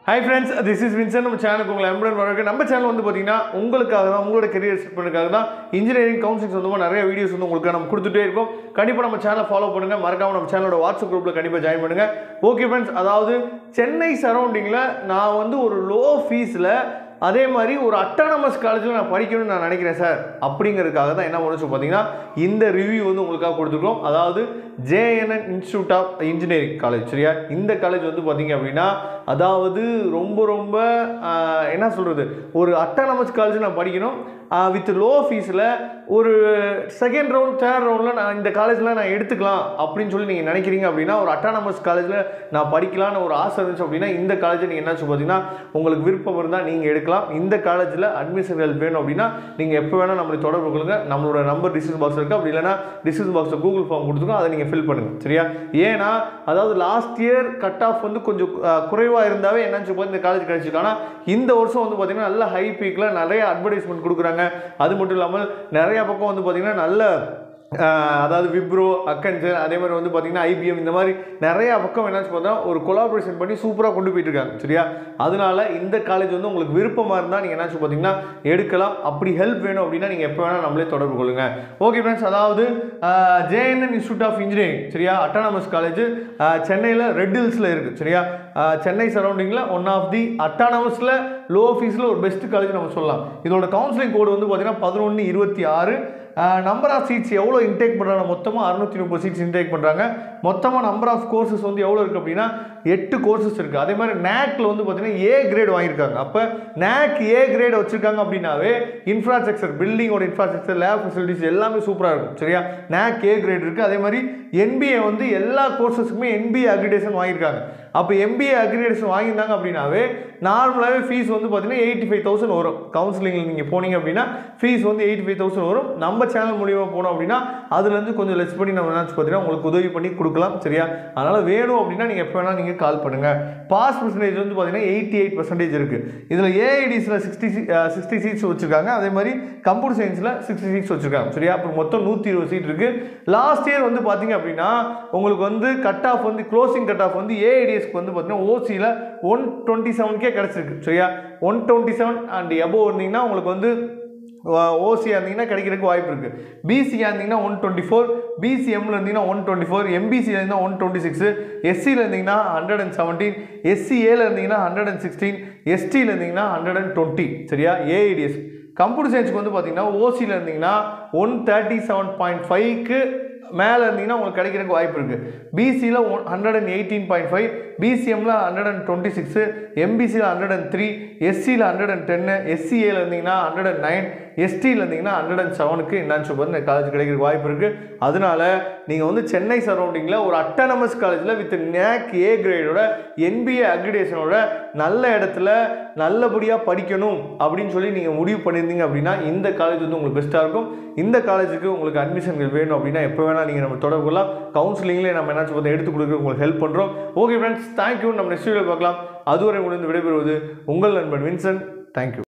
hi friends this is Vinson நம்ம சேனலுக்கு உங்களை அன்புடன் வரவேற்க நம்ம சேனல் வந்து பார்த்தீங்கன்னா உங்களுக்காக தான் உங்களோட கரியர் செட் பண்ணுறதுக்காக தான் இன்ஜினியரிங் கவுன்சிலிங் சொந்தமாக நிறைய வீடியோஸ் வந்து உங்களுக்கு நம்ம கொடுத்துட்டே இருக்கோம் கண்டிப்பாக நம்ம சேனலை ஃபாலோ பண்ணுங்கள் மறக்காம நம்ம சேனலோட வாட்ஸ்அப் குரூப்பில் கண்டிப்பாக ஜாயின் பண்ணுங்கள் ஓகே ஃப்ரெண்ட்ஸ் அதாவது சென்னை சரௌண்டிங்கில் நான் வந்து ஒரு லோ ஃபீஸில் அதே மாதிரி ஒரு அட்டானமஸ் காலேஜில் நான் படிக்கணும்னு நான் நினைக்கிறேன் சார் அப்படிங்கிறதுக்காக தான் என்ன பண்ணுச்சு பார்த்தீங்கன்னா இந்த ரிவ்யூ வந்து உங்களுக்காக கொடுத்துருக்கோம் அதாவது JNN institute of engineering college சரியா இந்த காலேஜ் வந்து பார்த்தீங்க அப்படின்னா அதாவது ரொம்ப ரொம்ப ஆஹ், என்ன சொல்கிறது ஒரு அட்டானமஸ் காலேஜ் நான் படிக்கணும் வித் லோ ஃபீஸில் ஒரு செகண்ட் ரவுண்ட் தேர்ட் ரவுண்டில் நான் இந்த காலேஜில் நான் எடுத்துக்கலாம் அப்படின்னு சொல்லி நீங்கள் நினைக்கிறீங்க அப்படின்னா ஒரு அட்டானமஸ் காலேஜில் நான் படிக்கலாம்னு ஒரு ஆசை இருந்துச்சு அப்படின்னா இந்த காலேஜை நீங்கள் என்னாச்சு பார்த்தீங்கன்னா உங்களுக்கு விருப்பம் இருந்தால் நீங்கள் எடுக்கலாம் இந்த காலேஜில் அட்மிஷன் ஹெல்ப் வேணும் அப்படின்னா நீங்கள் எப்போ வேணால் நம்மளை தொடர்பு கொள்ளுங்க நம்மளோட நம்பர் டிஸ்கிரிப்ஷன் பாக்ஸ் இருக்குது அப்படி இல்லைன்னா டிஸ்கிரிப்ஷன் பாக்ஸில் கூகுள் ஃபார்ம் கொடுத்துருக்கோம் அதை நீங்கள் ஃபில் பண்ணுங்கள் சரியா ஏன்னா அதாவது லாஸ்ட் இயர் கட் ஆஃப் வந்து கொஞ்சம் குறைவாக இருந்தாவே என்னன்னு சொல்லி இந்த காலேஜ் கிடைச்சிருக்கு ஆனால் இந்த வருஷம் வந்து பார்த்தீங்கன்னா நல்ல ஹை பீக்கில் நிறைய அட்வர்டைஸ்மெண்ட் கொடுக்குறாங்க அது மட்டும் இல்லாமல் நிறைய பக்கம் வந்து பார்த்தீங்கன்னா நல்ல ஆஹ் அதாவது விப்ரோ அக்கன்சர் அதே மாதிரி வந்து பார்த்தீங்கன்னா ஐபிஎம் இந்த மாதிரி நிறைய பக்கம் என்னாச்சு பார்த்தா ஒரு கொலாபரேஷன் பண்ணி சூப்பராக கொண்டு போயிட்டு இருக்காங்க சரியா அதனால இந்த காலேஜ் வந்து உங்களுக்கு விருப்பமாக இருந்தால் நீங்கள் என்னாச்சு பார்த்தீங்கன்னா எடுக்கலாம் அப்படி ஹெல்ப் வேணும் அப்படின்னா நீங்கள் எப்போ வேணால் நம்மளே தொடர்பு கொள்ளுங்க ஓகே ஃப்ரெண்ட்ஸ் அதாவது ஜேஎன்என் இன்ஸ்டியூட் ஆஃப் இன்ஜினியரிங் சரியா அட்டானமஸ் காலேஜ் சென்னையில் ரெட் ஹில்ஸில் இருக்குது சரியா ஆஹ் சென்னை சரௌண்டிங்கில் ஒன் ஆஃப் தி அட்டானமஸில் லோ ஃபீஸில் ஒரு பெஸ்ட் காலேஜ் நம்ம சொல்லலாம் இதோட கவுன்சிலிங் கோடு வந்து பார்த்தீங்கன்னா பதினொன்று இருபத்தி ஆறு நம்பர் ஆஃப் சீட்ஸ் எவ்வளோ இன்டேக் பண்ணுறாங்க மொத்தமாக அறுநூத்தி முப்பது சீட்ஸ் இன்டேக் பண்ணுறாங்க மொத்தமாக நம்பர் ஆஃப் கோர்சஸ் வந்து எவ்வளோ இருக்குது அப்படின்னா எட்டு கோர்சஸ் இருக்குது அதே மாதிரி நேக்கில் வந்து பார்த்தீங்கன்னா ஏ கிரேட் வாங்கியிருக்காங்க அப்போ நேக் ஏ கிரேட் வச்சுருக்காங்க அப்படின்னாவே இன்ஃப்ராஸ்ட்ரக்சர் பில்டிங்கோட இன்ஃப்ராஸ்ட்ரக்சர் லேப் ஃபெசிலிட்டிஸ் எல்லாமே சூப்பராக இருக்கும் சரியா நேக் ஏ கிரேட் இருக்குது அதே மாதிரி என்பிஏ வந்து எல்லா கோர்சஸுக்குமே என்பிஏ அக்ரிடேஷன் வாங்கியிருக்காங்க அப்போ எம்பிஏ அக்ரிடேஷன் வாங்கியிருந்தாங்க அப்படின்னாவே நார்மலாகவே ஃபீஸ் வந்து பார்த்தீங்கன்னா எயிட்டி ஃபைவ் தௌசண்ட் வரும் கவுன்சிலிங்கில் நீங்கள் போனீங்க அப்படின்னா ஃபீஸ் வந்து எயிட்டி ஃபைவ் தௌசண்ட் வரும் நம்ம சேனல் மூலியமாக போனோம் அப்படின்னா அதுலேருந்து கொஞ்சம் லெஸ் பண்ணி நம்ம என்ன பார்த்தீங்கன்னா உங்களுக்கு உதவி பண்ணி கொடுக்கலாம் சரியா அதனால் வேணும் அப்படின்னா நீங்கள் எப்போ வேணால் நீங்கள் கால் பண்ணுங்கள் பாஸ் பர்சன்டேஜ் வந்து பார்த்தீங்கன்னா எயிட்டி எயிட் பர்சன்டேஜ் இருக்குது இதில் ஏஐடிஸில் சிக்ஸ்டி சிக்ஸ்டி சீட்ஸ் வச்சுருக்காங்க அதே மாதிரி கம்ப்யூட்டர் சயின்ஸில் சிக்ஸ்டி சீட்ஸ் வச்சுருக்காங்க சரியா அப்புறம் மொத்தம் நூற்றி இருபது சீட் இருக்குது லாஸ்ட் இயர் வந்து பார்த்தீங்க அப்படின்னா உங்களுக்கு வந்து கட் ஆஃப் வந்து க்ளோசிங் கட் ஆஃப் வந்து ஏஐடிஎஸ்க்கு வந்து பார்த்தீங்கன்னா ஓசியில் ஒன் டுவெண்ட்டி செவனுக்கே கிடச்சிருக்கு சரியா one twenty seven and above இருந்தீங்கன்னா உங்களுக்கு வந்து ஓசியாக இருந்தீங்கன்னா கிடைக்கிறதுக்கு வாய்ப்பு இருக்குது பிசியாக இருந்தீங்கன்னா ஒன் டுவெண்ட்டி ஃபோர் பிசிஎம்மில் இருந்தீங்கன்னா ஒன் டுவெண்ட்டி ஃபோர் எம்பிசியில் இருந்தீங்கன்னா ஒன் டுவெண்ட்டி சிக்ஸு எஸ்சியில் இருந்தீங்கன்னா ஹண்ட்ரட் அண்ட் செவன்டீன் எஸ்சிஏல இருந்தீங்கன்னா ஹண்ட்ரட் அண்ட் சிக்ஸ்டீன் எஸ்டியில் இருந்தீங்கன்னா ஹண்ட்ரட் அண்ட் டுவெண்ட்டி சரியா ஏஐடிஎஸ் கம்ப்யூட்டர் சயின்ஸுக்கு வந்து பார்த்தீங்கன்னா ஓசியில் இருந்தீங்கன்னா ஒன் தேர்ட்டி செவன் பாயிண்ட் ஃபைவ்க்கு மேலே இருந்தீங்கன்னா உங்களுக்கு கிடைக்கிறதுக்கு வாய்ப்பு இருக்குது பிசியில் one hundred and eighteen point five பிசிஎம்மில் ஹண்ட்ரட் அண்ட் டுவெண்ட்டி சிக்ஸு எம்பிசியில் ஹண்ட்ரட் அண்ட் த்ரீ எஸ்சியில் ஹண்ட்ரட் அண்ட் டென்னு எஸ்சிஏல இருந்தீங்கன்னா ஹண்ட்ரட் அண்ட் நைன் எஸ்டியில் இருந்தீங்கன்னா ஹண்ட்ரட் அண்ட் செவனுக்கு என்னன்னு சொல்லி இந்த காலேஜ் கிடைக்கிறதுக்கு வாய்ப்பு இருக்குது அதனால நீங்கள் வந்து சென்னை சரௌண்டிங்கில் ஒரு அட்டானமஸ் காலேஜில் வித் நேக் ஏ கிரேடோட என்பிஏ அக்ரிடேஷனோட நல்ல இடத்துல நல்லபடியாக படிக்கணும் அப்படின்னு சொல்லி நீங்கள் முடிவு பண்ணியிருந்தீங்க அப்படின்னா இந்த காலேஜ் வந்து உங்களுக்கு பெஸ்ட்டாக இருக்கும் இந்த காலேஜுக்கு உங்களுக்கு அட்மிஷன்கள் வேணும் அப்படின்னா எப்போ வேணால் நீங்கள் நம்ம தொடர்பு கொள்ளலாம் கவுன்சிலிங்லேயே நம்ம என்ன பார்த்து எடுத்து கொடுக்க உங்களுக்கு ஹெல்ப் பண்ணுறோம் ஓகே ஃப்ரெண்ட்ஸ் தேங்க்யூ நம்ம நெக்ஸ்ட் வீடியோ பார்க்கலாம் அதுவரை உங்களுக்கு விடைபெறுவது உங்கள் நண்பன் வின்சன் தேங்க்யூ